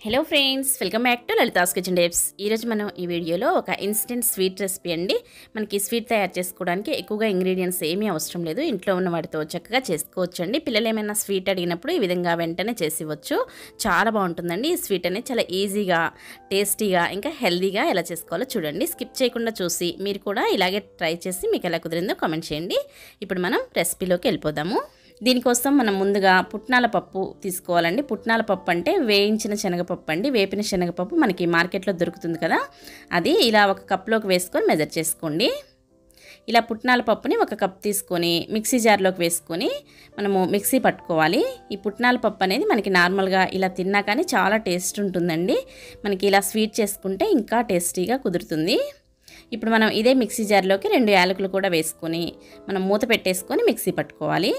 hello friends welcome back to Lalitha's kitchen డేప్స్ ఈరోజు మనం ఈ వీడియోలో ఒక ఇన్స్టెంట్ స్వీట్ రెసిపీ అండి మనకి స్వీట్ తయారు చేసుకోవడానికి ఎక్కువగా ఇంగ్రీడియంట్స్ ఏమీ అవసరం లేదు ఇంట్లో ఉన్న వాటితో చక్కగా చేసుకోవచ్చు అండి పిల్లలు ఏమైనా స్వీట్ అడిగినప్పుడు ఈ విధంగా వెంటనే చేసివ్వచ్చు చాలా బాగుంటుందండి ఈ స్వీట్ అనేది చాలా ఈజీగా టేస్టీగా ఇంకా హెల్దీగా ఎలా చేసుకోవాలో చూడండి స్కిప్ చేయకుండా చూసి మీరు కూడా ఇలాగే ట్రై చేసి మీకు ఎలా కుదిరిందో కామెంట్ చేయండి ఇప్పుడు మనం రెసిపీలోకి వెళ్ళిపోదాము దీనికోసం మనం ముందుగా పుట్నాల పప్పు తీసుకోవాలండి పుట్నాల పప్పు అంటే వేయించిన శనగపప్పు అండి వేపిన శనగపప్పు మనకి మార్కెట్లో దొరుకుతుంది కదా అది ఇలా ఒక కప్లోకి వేసుకొని మెజర్ చేసుకోండి ఇలా పుట్నాల పప్పుని ఒక కప్ తీసుకొని మిక్సీ జార్లోకి వేసుకొని మనము మిక్సీ పట్టుకోవాలి ఈ పుట్నాల పప్పు అనేది మనకి నార్మల్గా ఇలా తిన్నా కానీ చాలా టేస్ట్ ఉంటుందండి మనకి ఇలా స్వీట్ చేసుకుంటే ఇంకా టేస్టీగా కుదురుతుంది ఇప్పుడు మనం ఇదే మిక్సీ జార్లోకి రెండు యాలకులు కూడా వేసుకొని మనం మూత పెట్టేసుకొని మిక్సీ పట్టుకోవాలి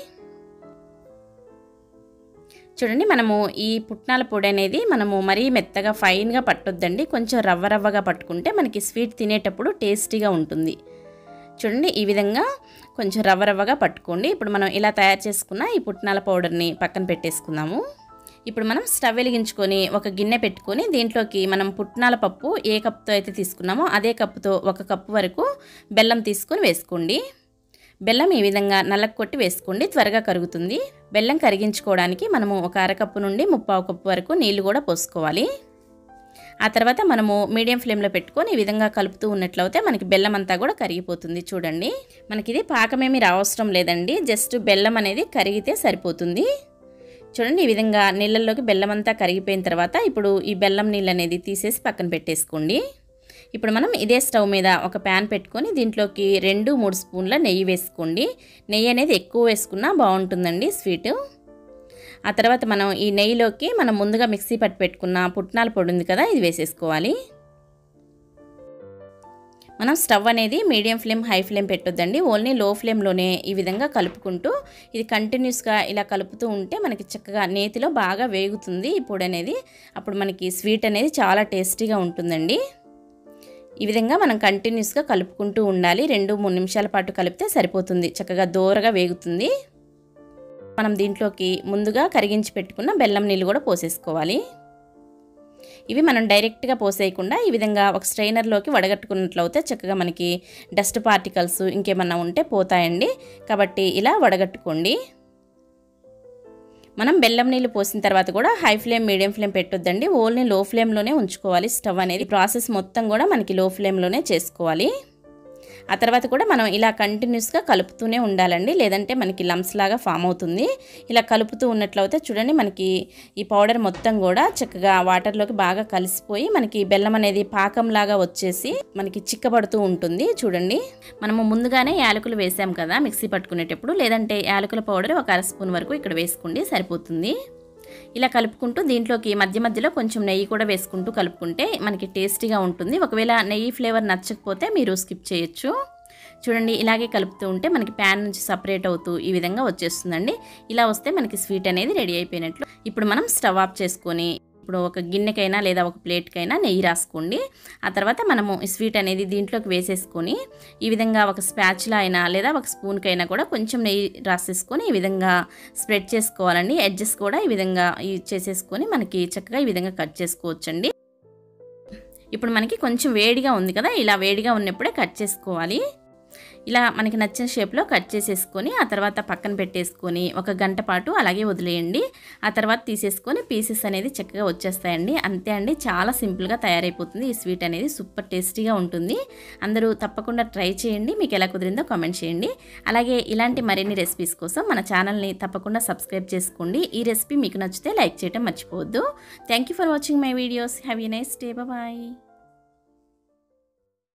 చూడండి మనము ఈ పుట్నాల పొడి అనేది మనము మరీ మెత్తగా ఫైన్గా పట్టొద్దండి కొంచెం రవ్వ రవ్వగా పట్టుకుంటే మనకి స్వీట్ తినేటప్పుడు టేస్టీగా ఉంటుంది చూడండి ఈ విధంగా కొంచెం రవ్వ రవ్వగా పట్టుకోండి ఇప్పుడు మనం ఇలా తయారు చేసుకున్న ఈ పుట్నాల పౌడర్ని పక్కన పెట్టేసుకుందాము ఇప్పుడు మనం స్టవ్ వెలిగించుకొని ఒక గిన్నె పెట్టుకొని దీంట్లోకి మనం పుట్నాల పప్పు ఏ కప్తో అయితే తీసుకున్నామో అదే కప్పుతో ఒక కప్పు వరకు బెల్లం తీసుకొని వేసుకోండి బెల్లం ఈ విధంగా నల్లకు కొట్టి వేసుకోండి త్వరగా కరుగుతుంది బెల్లం కరిగించుకోవడానికి మనము ఒక అరకప్పు నుండి ముప్పావు కప్పు వరకు నీళ్లు కూడా పోసుకోవాలి ఆ తర్వాత మనము మీడియం ఫ్లేమ్లో పెట్టుకొని ఈ విధంగా కలుపుతూ ఉన్నట్లయితే మనకి బెల్లం అంతా కూడా కరిగిపోతుంది చూడండి మనకి ఇది పాకమేమి రావసరం లేదండి జస్ట్ బెల్లం అనేది కరిగితే సరిపోతుంది చూడండి ఈ విధంగా నీళ్ళల్లోకి బెల్లం అంతా కరిగిపోయిన తర్వాత ఇప్పుడు ఈ బెల్లం నీళ్ళు అనేది తీసేసి పక్కన పెట్టేసుకోండి ఇప్పుడు మనం ఇదే స్టవ్ మీద ఒక ప్యాన్ పెట్టుకొని దీంట్లోకి రెండు మూడు స్పూన్ల నెయ్యి వేసుకోండి నెయ్యి అనేది ఎక్కువ వేసుకున్నా బాగుంటుందండి స్వీట్ ఆ తర్వాత మనం ఈ నెయ్యిలోకి మనం ముందుగా మిక్సీ పట్టి పెట్టుకున్న పుట్నాల పొడి ఉంది కదా ఇది వేసేసుకోవాలి మనం స్టవ్ అనేది మీడియం ఫ్లేమ్ హై ఫ్లేమ్ పెట్టొద్దండి ఓన్లీ లో ఫ్లేమ్లోనే ఈ విధంగా కలుపుకుంటూ ఇది కంటిన్యూస్గా ఇలా కలుపుతూ ఉంటే మనకి చక్కగా నేతిలో బాగా వేగుతుంది ఈ పొడి అనేది అప్పుడు మనకి స్వీట్ అనేది చాలా టేస్టీగా ఉంటుందండి ఈ విధంగా మనం కంటిన్యూస్గా కలుపుకుంటూ ఉండాలి రెండు మూడు నిమిషాల పాటు కలిపితే సరిపోతుంది చక్కగా దోరగా వేగుతుంది మనం దీంట్లోకి ముందుగా కరిగించి పెట్టుకున్న బెల్లం నీళ్ళు కూడా పోసేసుకోవాలి ఇవి మనం డైరెక్ట్గా పోసేయకుండా ఈ విధంగా ఒక స్ట్రైనర్లోకి వడగట్టుకున్నట్లయితే చక్కగా మనకి డస్ట్ పార్టికల్స్ ఇంకేమన్నా ఉంటే పోతాయండి కాబట్టి ఇలా వడగట్టుకోండి మనం బెల్లం నీళ్ళు పోసిన తర్వాత కూడా హై ఫ్లేమ్ మీడియం ఫ్లేమ్ పెట్టొద్దండి ఓన్లీ లో ఫ్లేమ్లోనే ఉంచుకోవాలి స్టవ్ అనేది ప్రాసెస్ మొత్తం కూడా మనకి లో ఫ్లేమ్లోనే చేసుకోవాలి ఆ తర్వాత కూడా మనం ఇలా కంటిన్యూస్గా కలుపుతూనే ఉండాలండి లేదంటే మనకి లమ్స్ లాగా ఫామ్ అవుతుంది ఇలా కలుపుతూ ఉన్నట్లయితే చూడండి మనకి ఈ పౌడర్ మొత్తం కూడా చక్కగా వాటర్లోకి బాగా కలిసిపోయి మనకి బెల్లం అనేది పాకంలాగా వచ్చేసి మనకి చిక్కబడుతూ ఉంటుంది చూడండి మనము ముందుగానే యాలకులు వేసాం కదా మిక్సీ పట్టుకునేటప్పుడు లేదంటే యాలకుల పౌడర్ ఒక అర స్పూన్ వరకు ఇక్కడ వేసుకోండి సరిపోతుంది ఇలా కలుపుకుంటూ దీంట్లోకి మధ్య మధ్యలో కొంచెం నెయ్యి కూడా వేసుకుంటూ కలుపుకుంటే మనకి టేస్టీగా ఉంటుంది ఒకవేళ నెయ్యి ఫ్లేవర్ నచ్చకపోతే మీరు స్కిప్ చేయొచ్చు చూడండి ఇలాగే కలుపుతూ ఉంటే మనకి ప్యాన్ నుంచి సపరేట్ అవుతూ ఈ విధంగా వచ్చేస్తుందండి ఇలా వస్తే మనకి స్వీట్ అనేది రెడీ అయిపోయినట్లు ఇప్పుడు మనం స్టవ్ ఆఫ్ చేసుకొని ఇప్పుడు ఒక గిన్నెకైనా లేదా ఒక ప్లేట్కైనా నెయ్యి రాసుకోండి ఆ తర్వాత మనము ఈ స్వీట్ అనేది దీంట్లోకి వేసేసుకొని ఈ విధంగా ఒక స్పాచ్లా అయినా లేదా ఒక స్పూన్కైనా కూడా కొంచెం నెయ్యి రాసేసుకొని ఈ విధంగా స్ప్రెడ్ చేసుకోవాలండి ఎడ్జెస్ కూడా ఈ విధంగా చేసేసుకొని మనకి చక్కగా ఈ విధంగా కట్ చేసుకోవచ్చండి ఇప్పుడు మనకి కొంచెం వేడిగా ఉంది కదా ఇలా వేడిగా ఉన్నప్పుడే కట్ చేసుకోవాలి ఇలా మనకి నచ్చిన షేప్లో కట్ చేసేసుకొని ఆ తర్వాత పక్కన పెట్టేసుకొని ఒక గంట పాటు అలాగే వదిలేయండి ఆ తర్వాత తీసేసుకొని పీసెస్ అనేది చక్కగా వచ్చేస్తాయండి అంతే అండి చాలా సింపుల్గా తయారైపోతుంది ఈ స్వీట్ అనేది సూపర్ టేస్టీగా ఉంటుంది అందరూ తప్పకుండా ట్రై చేయండి మీకు ఎలా కుదిరిందో కామెంట్ చేయండి అలాగే ఇలాంటి మరిన్ని రెసిపీస్ కోసం మన ఛానల్ని తప్పకుండా సబ్స్క్రైబ్ చేసుకోండి ఈ రెసిపీ మీకు నచ్చితే లైక్ చేయడం మర్చిపోవద్దు thank for watching my videos have you nice day bye